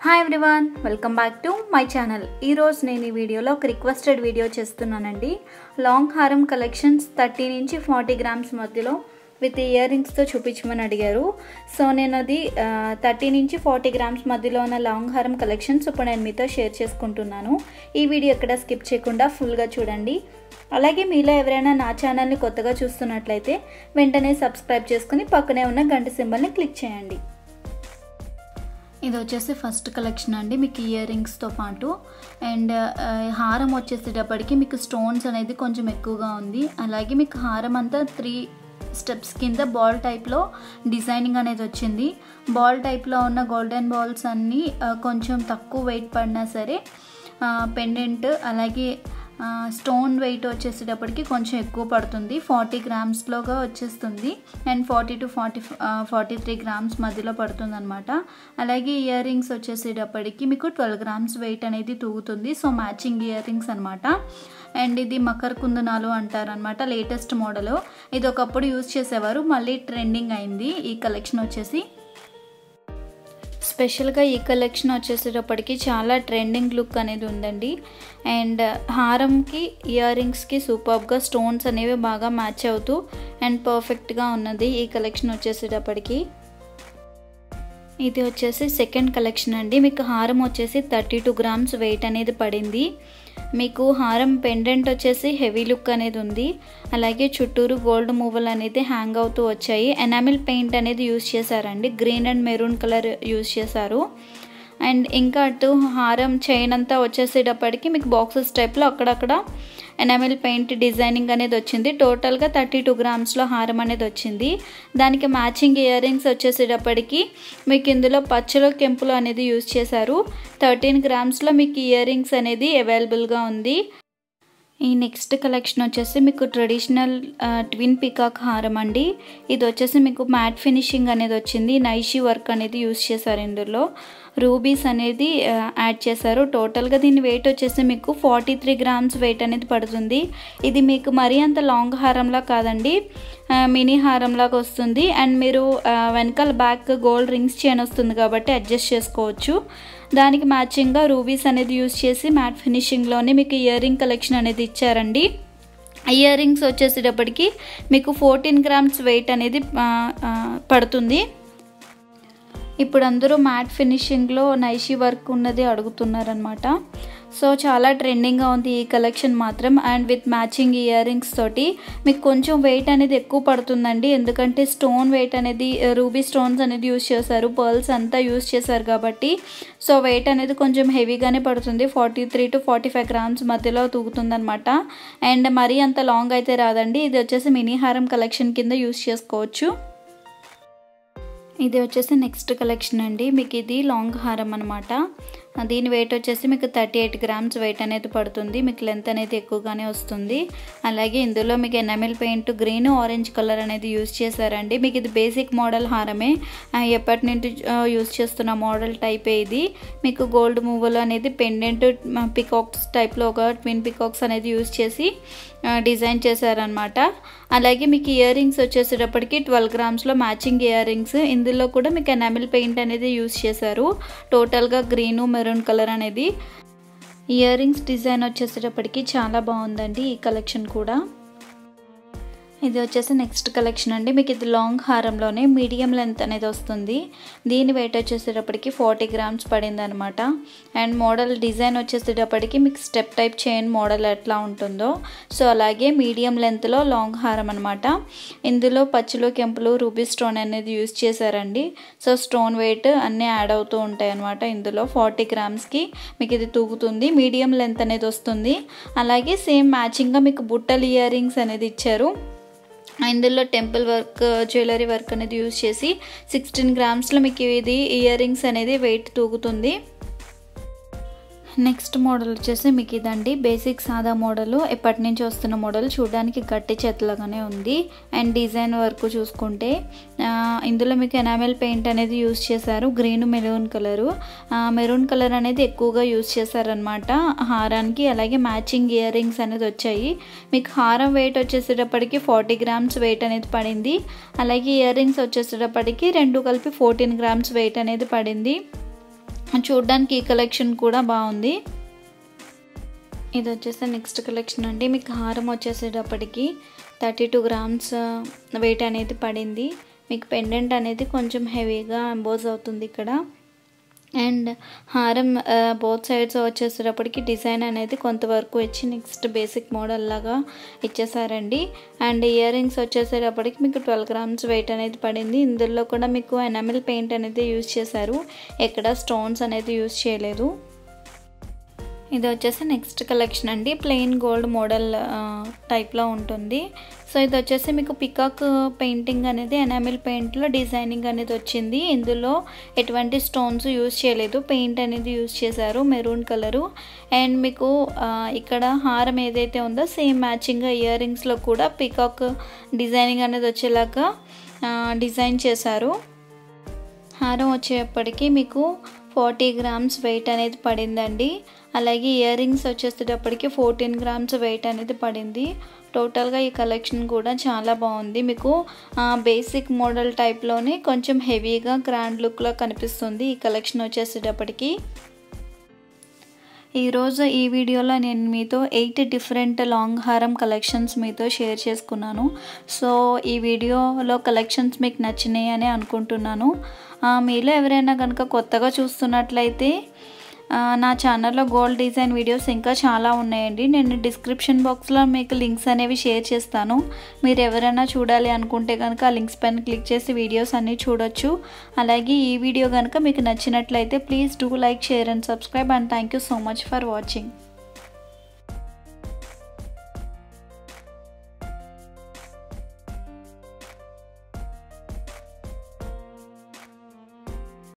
hi everyone welcome back to my channel ఈరోజు నేను ఈ వీడియోలో ఒక రిక్వెస్టెడ్ వీడియో చేస్తున్నానండి లాంగ్ హారం కలెక్షన్స్ థర్టీ నుంచి ఫార్టీ గ్రామ్స్ మధ్యలో విత్ ఇయర్ రింగ్స్తో చూపించమని అడిగారు సో నేను అది థర్టీ నుంచి ఫార్టీ గ్రామ్స్ మధ్యలో ఉన్న లాంగ్ హారం కలెక్షన్స్ ఇప్పుడు నేను మీతో షేర్ చేసుకుంటున్నాను ఈ వీడియో ఎక్కడ స్కిప్ చేయకుండా ఫుల్గా చూడండి అలాగే మీలో ఎవరైనా నా ఛానల్ని కొత్తగా చూస్తున్నట్లయితే వెంటనే సబ్స్క్రైబ్ చేసుకుని పక్కనే ఉన్న గంట సింబల్ని క్లిక్ చేయండి ఇది వచ్చేసి ఫస్ట్ కలెక్షన్ అండి మీకు ఇయర్ రింగ్స్తో పాటు అండ్ హారం వచ్చేసేటప్పటికి మీకు స్టోన్స్ అనేది కొంచెం ఎక్కువగా ఉంది అలాగే మీకు హారం అంతా త్రీ స్టెప్స్ కింద బాల్ టైప్లో డిజైనింగ్ అనేది వచ్చింది బాల్ టైప్లో ఉన్న గోల్డెన్ బాల్స్ అన్నీ కొంచెం తక్కువ వెయిట్ పడినా సరే పెండెంట్ అలాగే స్టోన్ వెయిట్ వచ్చేసేటప్పటికి కొంచెం ఎక్కువ పడుతుంది ఫార్టీ గ్రామ్స్లోగా వచ్చేస్తుంది and forty to forty forty three grams మధ్యలో పడుతుంది అనమాట అలాగే ఇయర్ రింగ్స్ వచ్చేసేటప్పటికి మీకు ట్వెల్వ్ గ్రామ్స్ వెయిట్ అనేది తూగుతుంది సో మ్యాచింగ్ ఇయర్ రింగ్స్ అనమాట అండ్ ఇది మకర్ కుందనాలు అంటారనమాట లేటెస్ట్ మోడల్ ఇది ఒకప్పుడు యూజ్ చేసేవారు మళ్ళీ ట్రెండింగ్ అయింది ఈ కలెక్షన్ వచ్చేసి స్పెషల్గా ఈ కలెక్షన్ వచ్చేసేటప్పటికి చాలా ట్రెండింగ్ లుక్ అనేది ఉందండి అండ్ హారంకి ఇయర్ రింగ్స్కి సూపర్గా స్టోన్స్ అనేవి బాగా మ్యాచ్ అవుతూ అండ్ పర్ఫెక్ట్గా ఉన్నది ఈ కలెక్షన్ వచ్చేసేటప్పటికి ఇది వచ్చేసి సెకండ్ కలెక్షన్ అండి మీకు హారం వచ్చేసి థర్టీ టూ గ్రామ్స్ వెయిట్ అనేది పడింది మీకు హారం పెండెంట్ వచ్చేసి హెవీ లుక్ అనేది ఉంది అలాగే చుట్టూరు గోల్డ్ మూవల్ అనేది హ్యాంగ్ అవుతూ వచ్చాయి ఎనామిల్ పెయింట్ అనేది యూస్ చేశారండి green and maroon colour use చేశారు అండ్ ఇంకా అటు హారం చైన్ అంతా వచ్చేసేటప్పటికి మీకు బాక్సెస్ టైప్లో అక్కడక్కడ ఎనామిల్ పెయింట్ డిజైనింగ్ అనేది వచ్చింది టోటల్గా థర్టీ టూ గ్రామ్స్లో హారం అనేది వచ్చింది దానికి మ్యాచింగ్ ఇయర్ రింగ్స్ వచ్చేసేటప్పటికి మీకు ఇందులో పచ్చలో కెంపులు అనేది యూజ్ చేశారు థర్టీన్ గ్రామ్స్లో మీకు ఇయర్ రింగ్స్ అనేది అవైలబుల్గా ఉంది ఈ నెక్స్ట్ కలెక్షన్ వచ్చేసి మీకు ట్రెడిషనల్ ట్విన్ పికాక్ హారం అండి ఇది వచ్చేసి మీకు మ్యాట్ ఫినిషింగ్ అనేది వచ్చింది నైషీ వర్క్ అనేది యూస్ చేశారు ఇందులో రూబీస్ అనేది యాడ్ చేశారు టోటల్గా దీని వెయిట్ వచ్చేసి మీకు ఫార్టీ త్రీ గ్రామ్స్ వెయిట్ అనేది పడుతుంది ఇది మీకు మరీ అంత లాంగ్ హారంలా కాదండి మినీ హారంలాగా వస్తుంది అండ్ మీరు వెనకాల బ్యాక్ గోల్డ్ రింగ్స్ చైన్ వస్తుంది కాబట్టి అడ్జస్ట్ చేసుకోవచ్చు దానికి మ్యాచింగ్గా రూబీస్ అనేది యూస్ చేసి మ్యాట్ ఫినిషింగ్లోనే మీకు ఇయర్ రింగ్ కలెక్షన్ అనేది ఇచ్చారండి ఇయర్ రింగ్స్ వచ్చేసేటప్పటికి మీకు ఫోర్టీన్ గ్రామ్స్ వెయిట్ అనేది పడుతుంది ఇప్పుడు అందరూ మ్యాట్ ఫినిషింగ్లో నైషీ వర్క్ ఉన్నది అడుగుతున్నారనమాట సో చాలా ట్రెండింగ్గా ఉంది ఈ కలెక్షన్ మాత్రం and with matching ear rings తోటి మీకు కొంచెం వెయిట్ అనేది ఎక్కువ పడుతుందండి ఎందుకంటే స్టోన్ వెయిట్ అనేది రూబీ స్టోన్స్ అనేది యూస్ చేశారు పర్ల్స్ అంతా యూస్ చేశారు కాబట్టి సో వెయిట్ అనేది కొంచెం హెవీగానే పడుతుంది forty three to forty five grams మధ్యలో తూగుతుందనమాట అండ్ మరీ అంత లాంగ్ అయితే రాదండి ఇది వచ్చేసి మినీ హారం కలెక్షన్ కింద యూస్ చేసుకోవచ్చు ఇది వచ్చేసి నెక్స్ట్ కలెక్షన్ అండి మీకు ఇది లాంగ్ హారం అనమాట దీని వెయిట్ వచ్చేసి మీకు థర్టీ ఎయిట్ గ్రామ్స్ వెయిట్ అనేది పడుతుంది మీకు లెంత్ అనేది ఎక్కువగానే వస్తుంది అలాగే ఇందులో మీకు enamel paint green orange colour అనేది యూజ్ చేశారండి మీకు ఇది బేసిక్ మోడల్ హారమే ఎప్పటి నుండి యూజ్ చేస్తున్న మోడల్ టైపే ఇది మీకు గోల్డ్ మూవల్ అనేది పెండెంట్ పికాక్స్ టైప్లో ఒక ట్విన్ పికాక్స్ అనేది యూజ్ చేసి డిజైన్ చేశారనమాట అలాగే మీకు ఇయర్ రింగ్స్ వచ్చేసేటప్పటికి ట్వెల్వ్ గ్రామ్స్లో మ్యాచింగ్ ఇయర్ రింగ్స్ ఇందులో కూడా మీకు ఎనామిల్ పెయింట్ అనేది యూజ్ చేశారు టోటల్గా గ్రీను మెరూన్ కలర్ అనేది ఇయర్ రింగ్స్ డిజైన్ వచ్చేసేటప్పటికి చాలా బాగుందండి ఈ కలెక్షన్ కూడా ఇది వచ్చేసి నెక్స్ట్ కలెక్షన్ అండి మీకు ఇది లాంగ్ హారంలోనే మీడియం లెంత్ అనేది వస్తుంది దీని వెయిట్ వచ్చేసేటప్పటికి ఫార్టీ గ్రామ్స్ పడింది అనమాట అండ్ మోడల్ డిజైన్ వచ్చేసేటప్పటికి మీకు స్టెప్ టైప్ చైన్ మోడల్ ఎట్లా ఉంటుందో సో అలాగే మీడియం లెంత్లో లాంగ్ హారం అనమాట ఇందులో పచ్చులు కెంపులు రూబీ స్టోన్ అనేది యూజ్ చేశారండి సో స్టోన్ వెయిట్ అన్నీ యాడ్ అవుతూ ఉంటాయి అనమాట ఇందులో ఫార్టీ గ్రామ్స్కి మీకు ఇది తూగుతుంది మీడియం లెంత్ అనేది వస్తుంది అలాగే సేమ్ మ్యాచింగ్గా మీకు బుట్టల్ ఇయర్ రింగ్స్ అనేది ఇచ్చారు ఇందులో టెంపుల్ వర్క్ జ్యువెలరీ వర్క్ అనేది యూజ్ చేసి సిక్స్టీన్ గ్రామ్స్లో మీకు ఇది ఇయర్ రింగ్స్ అనేది వెయిట్ తూగుతుంది నెక్స్ట్ మోడల్ వచ్చేసి మీకు ఇదండి బేసిక్ సాదా మోడల్ ఎప్పటి నుంచి వస్తున్న మోడల్ చూడడానికి గట్టి చేతులాగానే ఉంది అండ్ డిజైన్ వర్క్ చూసుకుంటే ఇందులో మీకు ఎనామెల్ పెయింట్ అనేది యూస్ చేశారు green maroon colour maroon colour అనేది ఎక్కువగా యూస్ చేశారనమాట హారానికి అలాగే మ్యాచింగ్ ఇయర్ రింగ్స్ అనేది వచ్చాయి మీకు హారం వెయిట్ వచ్చేసేటప్పటికి ఫార్టీ గ్రామ్స్ వెయిట్ అనేది పడింది అలాగే ఇయర్ రింగ్స్ వచ్చేసేటప్పటికి రెండు కలిపి ఫోర్టీన్ గ్రామ్స్ వెయిట్ అనేది పడింది చూడడానికి ఈ కలెక్షన్ కూడా బాగుంది ఇది వచ్చేసి నెక్స్ట్ కలెక్షన్ అండి మీకు హారం వచ్చేసేటప్పటికి థర్టీ టూ గ్రామ్స్ వెయిట్ అనేది పడింది మీకు పెండెంట్ అనేది కొంచెం హెవీగా ఎంబోజ్ అవుతుంది ఇక్కడ అండ్ హారం బోత్ సైడ్స్ వచ్చేసేటప్పటికి డిజైన్ అనేది కొంతవరకు ఇచ్చి నెక్స్ట్ బేసిక్ మోడల్ లాగా ఇచ్చేసారండి అండ్ ఇయర్ రింగ్స్ వచ్చేసేటప్పటికి మీకు ట్వెల్వ్ గ్రామ్స్ వెయిట్ అనేది పడింది ఇందులో కూడా మీకు ఎనామిల్ పెయింట్ అనేది యూజ్ చేశారు ఎక్కడ స్టోన్స్ అనేది యూజ్ చేయలేదు ఇది వచ్చేసి నెక్స్ట్ కలెక్షన్ అండి ప్లెయిన్ గోల్డ్ మోడల్ టైప్లో ఉంటుంది సో ఇది వచ్చేసి మీకు పికాక్ పెయింటింగ్ అనేది ఎనామిల్ పెయింట్లో డిజైనింగ్ అనేది వచ్చింది ఇందులో ఎటువంటి స్టోన్స్ యూజ్ చేయలేదు పెయింట్ అనేది యూజ్ చేశారు మెరూన్ కలరు అండ్ మీకు ఇక్కడ హారం ఏదైతే ఉందో సేమ్ మ్యాచింగ్గా ఇయర్ రింగ్స్లో కూడా పికాక్ డిజైనింగ్ అనేది వచ్చేలాగా డిజైన్ చేశారు హారం వచ్చేప్పటికి మీకు ఫార్టీ గ్రామ్స్ వెయిట్ అనేది పడిందండి అలాగే ఇయర్ రింగ్స్ వచ్చేసేటప్పటికి ఫోర్టీన్ గ్రామ్స్ వెయిట్ అనేది పడింది టోటల్గా ఈ కలెక్షన్ కూడా చాలా బాగుంది మీకు బేసిక్ మోడల్ టైప్లోనే కొంచెం హెవీగా గ్రాండ్ లుక్లో కనిపిస్తుంది ఈ కలెక్షన్ వచ్చేసేటప్పటికి ఈరోజు ఈ వీడియోలో నేను మీతో ఎయిట్ డిఫరెంట్ లాంగ్ హారం కలెక్షన్స్ మీతో షేర్ చేసుకున్నాను సో ఈ వీడియోలో కలెక్షన్స్ మీకు నచ్చినాయి అని అనుకుంటున్నాను మీలో ఎవరైనా కనుక కొత్తగా చూస్తున్నట్లయితే నా ఛానల్లో గోల్డ్ డిజైన్ వీడియోస్ ఇంకా చాలా ఉన్నాయండి నేను డిస్క్రిప్షన్ బాక్స్లో మీకు లింక్స్ అనేవి షేర్ చేస్తాను మీరు ఎవరైనా చూడాలి అనుకుంటే కనుక ఆ లింక్స్ పైన క్లిక్ చేసి వీడియోస్ అన్నీ చూడొచ్చు అలాగే ఈ వీడియో కనుక మీకు నచ్చినట్లయితే please do like share and subscribe and thank you so much for watching